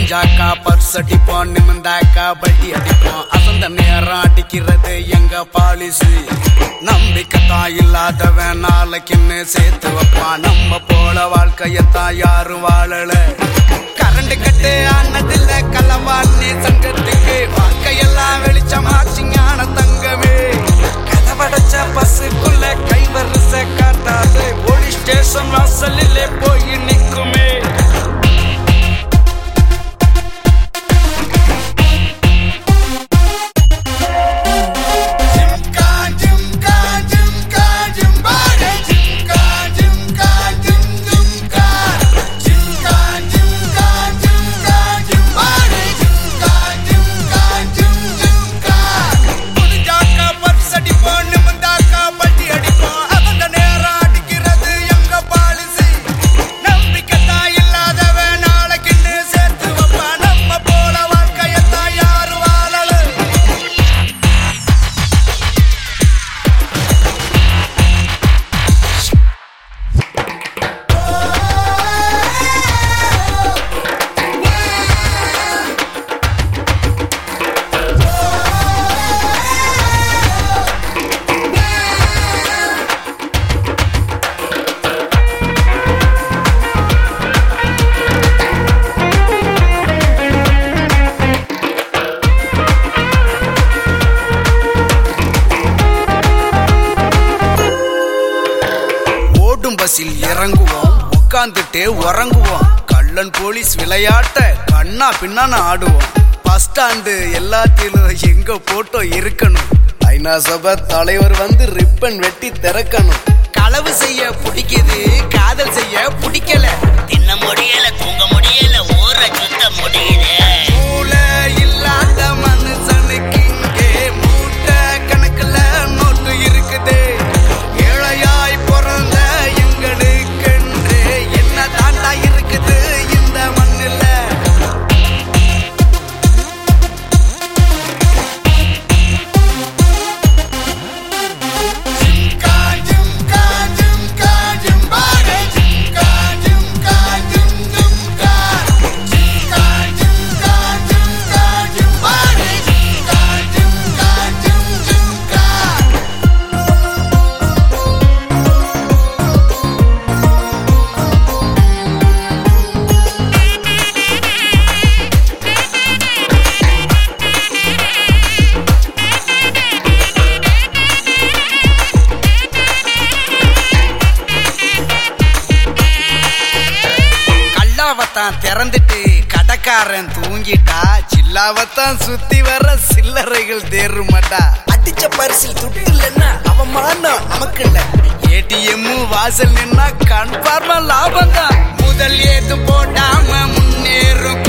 குனிஞ்சாக்கா purse அடிப்போம் நிமிந்தாக்கா பட்டி அடிப்போம் அசந்த நேரம் அடிக்கிறது எங்க பாலிசி நம்பிக்கை தான் இல்லாதவன் நாளைக்குன்னு சேர்த்து வைப்பான் நம்ம போல வாழ்க்கையத்தான் யாரும் வாழல கரண்ட் கட்டு ஆனதில்ல களவாணி சங்கத்துக்கு வாழ்க்கையெல்லாம் வெளிச்சமாச்சு ஞான தங்கமே கதவடைச்ச பஸ்ஸுக்குள்ள கை வரிச காட்டாது போலீஸ் ஸ்டேஷன் வாசலிலே போய் நிக்குமே குனிஞ்சாக்கா பர்ஸ் அடிப்போம் நிமிந்தாக்கா பட்டி அடிப்போம் அந்த நேரம் அடிக்கிறது எங்க பாலிசி நம்பிக்கை தான் இல்லாதவன் நாளைக்குன்னு சேர்த்து வைப்பான் நம்ம போல வாழ்க்கையத்தான் யாரும் வாழல ஓடும் பஸ்ஸில் இறங்குவோம் உட்காந்துட்டே உறங்குவோம் கள்ளன் போலீஸ் விளையாட்ட கண்ணா பின்னான்னு ஆடுவோம் பஸ் ஸ்டாண்டு எல்லாத்திலும் எங்க போட்டோ இருக்கணும் ஐநா சபை தலைவர் வந்து ரிப்பன் வெட்டி திறக்கணும் களவு செய்ய பிடிக்குது காதல் செய்ய பிடிக்கல தின்ன முடியல தூங்க முடியல ஊற சுத்த முடியல மூளை இல்லாத மனுஷனுக்கு இங்கே மூட்டை கணக்குல நோட்டு இருக்குது ஏழையாய் பிறந்த எங்களுக்கென்று என்ன தாண்டா இருக்குது இந்த மண்ணில் கல்லாவத்தான் திறந்துட்டு கடைக்காரன் தூங்கிட்டா சில்லாவத்தான் சுத்தி வர சில்லறைகள் தேருமாட்டா அடிச்ச பரிசில் துட்டு இல்லைன்னா அவன் மானம் நமக்கு இல்ல ஏடிஎம் வாசல் நின்னா கன்ஃபார்மா லாபம் தான் முதல் ஏது போடாம முன்னேறும்